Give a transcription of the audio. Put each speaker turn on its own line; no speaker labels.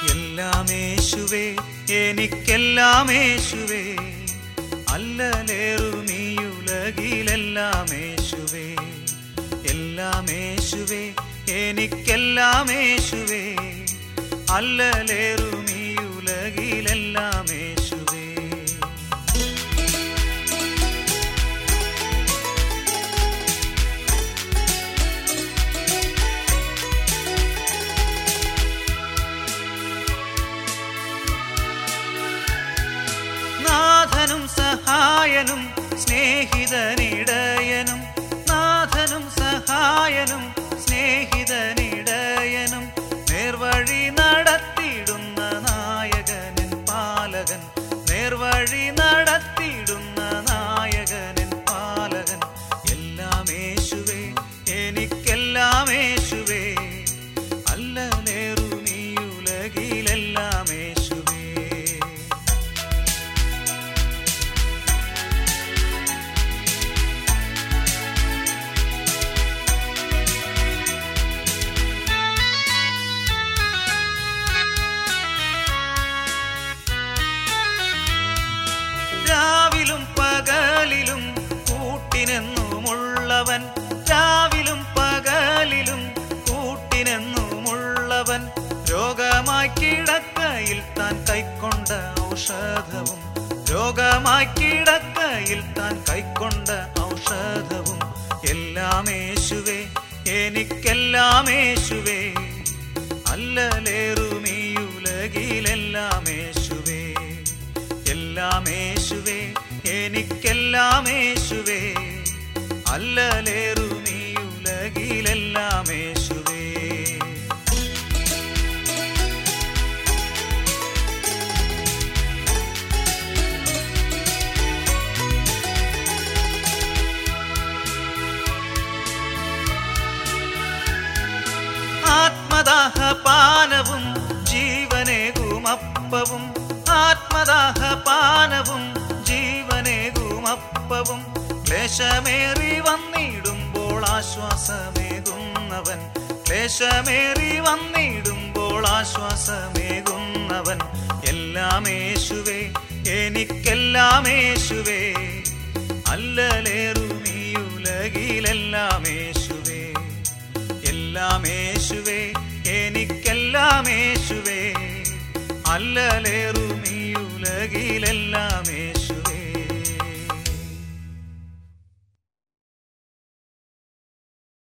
എല്ലാം യേശുവേ എനിക്കെല്ലാം യേശുവേ അല്ലലേറും ഈ ഉലകിലെല്ലാം യേശുവേ എല്ലാം യേശുവേ എനിക്കെല്ലാം യേശുവേ അല്ലലേറും ഈ ഉലകിലെല്ലാം യേശുവേ നാഥനും സഹായനും സ്നേഹിതനിടയനും നാഥനും സഹായനും സ്നേഹിതനിടയനും നേർവഴി നടത്തിയിടുന്ന നായകനൻ പാലകൻ നേർവഴി നടത്തിയിടുന്ന നായകനൻ പാലകൻ എല്ലാം യേശുവേ എനിക്കെല്ലാം യേശുവേ അല്ലലേറും ഈ ഉലകിലെല്ലാം യേശുവേ രാവിലും പകലിലും കൂട്ടിനെന്നുമുള്ളവൻ രാവിലും പകലിലും കൂട്ടിനെന്നുമുള്ളവൻ രോഗമായി കിടക്കയിൽ താൻ കൈക്കൊണ്ട ഔഷധവും രോഗമായി കിടക്കയിൽ താൻ കൈക്കൊണ്ട ഔഷധവും എല്ലാം യേശുവേ എനിക്കെല്ലാം യേശുവേ അല്ലലേറും ഈ ഉലകിലെല്ലാം യേശുവേ എല്ലാം യേശുവേ എനിക്കെല്ലാം യേശുവേ അല്ലലേറും ഈ ഉലകിലെല്ലാം യേശുവേ ആത്മദാഹപാനവും ജീവനേകുമപ്പവും ആത്മദാഹപാനവും ജീവനേകുമപ്പവും ക്ലേശമേറി വന്നിടുമ്പോൾ ആശ്വാസമേകുന്നവൻ ക്ലേശമേറി വന്നിടുമ്പോൾ ആശ്വാസമേകുന്നവൻ എല്ലാം യേശുവേ എനിക്കെല്ലാം യേശുവേ അല്ലലേറും ഈ ഉലകിലെല്ലാം യേശുവേ എല്ലാം യേശുവേ എനിക്കെല്ലാം യേശുവേ അല്ലലേറും ഈ ഉലകിലെല്ലാം